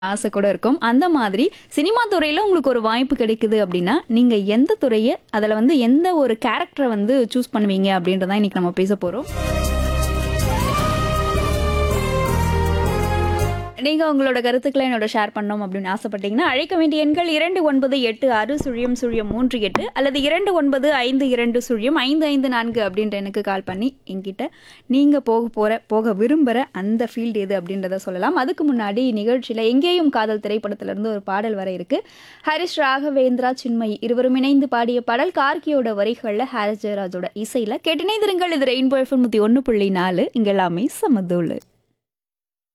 ஆசை கூட இருக்கும் அந்த மாதிரி சினிமா துறையில் உங்களுக்கு ஒரு வாய்ப்பு கிடைக்குது அப்படின்னா நீங்கள் எந்த துறையை அதில் வந்து எந்த ஒரு கேரக்டரை வந்து சூஸ் பண்ணுவீங்க அப்படின்றதான் இன்னைக்கு நம்ம பேச போகிறோம் நீங்கள் உங்களோட கருத்துக்களை என்னோட ஷேர் பண்ணோம் அப்படின்னு ஆசைப்பட்டீங்கன்னா அழைக்க வேண்டிய எண்கள் இரண்டு ஒன்பது எட்டு ஆறு சுழியம் சுழியம் மூன்று எட்டு அல்லது இரண்டு ஒன்பது ஐந்து இரண்டு சுழியம் ஐந்து ஐந்து நான்கு அப்படின்ற எனக்கு கால் பண்ணி என்கிட்ட நீங்கள் போக போகிற போக விரும்புகிற அந்த ஃபீல்டு எது அப்படின்றத சொல்லலாம் அதுக்கு முன்னாடி நிகழ்ச்சியில் எங்கேயும் காதல் திரைப்படத்திலிருந்து ஒரு பாடல் வர இருக்கு ஹரிஷ் ராகவேந்திரா சின்மயி இருவரும் இணைந்து பாடிய பாடல் கார்கியோட வரிகளில் ஹாரிஸ் ஜெயராஜோட இசையில் கேட்டினைந்திருங்கள் இது ரெயின்போ எஃப்எம் நூற்றி ஒன்று புள்ளி நாலு இங்கே எல்லாமே சமதூள்